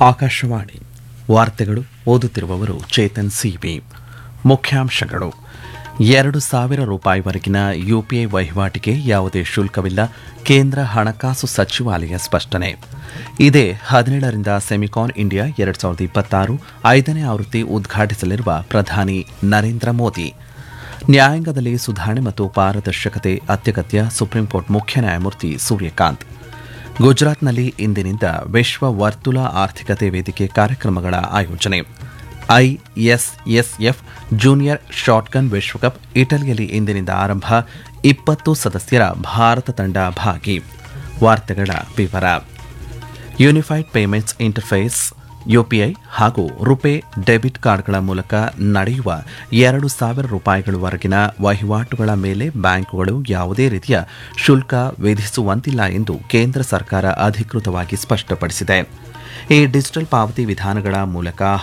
ಆಕಾಶವಾಣಿ ವಾರ್ತೆಗಳು ಓದುತ್ತಿರುವವರು ಚೇತನ್ ಸಿಬಿ ಮುಖ್ಯಾಂಶಗಳು ಎರಡು ಸಾವಿರ ರೂಪಾಯಿವರೆಗಿನ ಯುಪಿಐ ವಹಿವಾಟಿಗೆ ಯಾವುದೇ ಶುಲ್ಕವಿಲ್ಲ ಕೇಂದ್ರ ಹಣಕಾಸು ಸಚಿವಾಲಯ ಸ್ಪಷ್ಟನೆ ಇದೇ ಹದಿನೇಳರಿಂದ ಸೆಮಿಕಾನ್ ಇಂಡಿಯಾ ಎರಡು ಸಾವಿರದ ಇಪ್ಪತ್ತಾರು ಐದನೇ ಆವೃತ್ತಿ ಉದ್ಘಾಟಿಸಲಿರುವ ಪ್ರಧಾನಿ ನರೇಂದ್ರ ಮೋದಿ ನ್ಯಾಯಾಂಗದಲ್ಲಿ ಸುಧಾರಣೆ ಮತ್ತು ಪಾರದರ್ಶಕತೆ ಅತ್ಯಗತ್ಯ ಸುಪ್ರೀಂಕೋರ್ಟ್ ಮುಖ್ಯ ನ್ಯಾಯಮೂರ್ತಿ ಸೂರ್ಯಕಾಂತ್ ಗುಜರಾತ್ನಲ್ಲಿ ಇಂದಿನಿಂದ ವಿಶ್ವ ವರ್ತುಲ ಆರ್ಥಿಕತೆ ವೇದಿಕೆ ಕಾರ್ಯಕ್ರಮಗಳ ಆಯೋಜನೆ ಐಎಸ್ಎಸ್ಎಫ್ ಜೂನಿಯರ್ ಶಾಟ್ಗನ್ ವಿಶ್ವಕಪ್ ಇಟಲಿಯಲ್ಲಿ ಇಂದಿನಿಂದ ಆರಂಭ ಇಪ್ಪತ್ತು ಸದಸ್ಯರ ಭಾರತ ತಂಡ ಭಾಗಿ ವಾರ್ತೆಗಳ ವಿವರ ಯೂನಿಫೈಡ್ ಪೇಮೆಂಟ್ಸ್ ಇಂಟರ್ಫೇಸ್ ಯುಪಿಐ ಹಾಗೂ ರುಪೇ ಡೆಬಿಟ್ ಕಾರ್ಡ್ಗಳ ಮೂಲಕ ನಡೆಯುವ ಎರಡು ಸಾವಿರ ರೂಪಾಯಿಗಳವರೆಗಿನ ವಹಿವಾಟುಗಳ ಮೇಲೆ ಬ್ಯಾಂಕುಗಳು ಯಾವುದೇ ರೀತಿಯ ಶುಲ್ಕ ವಿಧಿಸುವಂತಿಲ್ಲ ಎಂದು ಕೇಂದ್ರ ಸರ್ಕಾರ ಅಧಿಕೃತವಾಗಿ ಸ್ಪಷ್ಟಪಡಿಸಿದೆ ಈ ಡಿಜಿಟಲ್ ಪಾವತಿ ವಿಧಾನಗಳ ಮೂಲಕ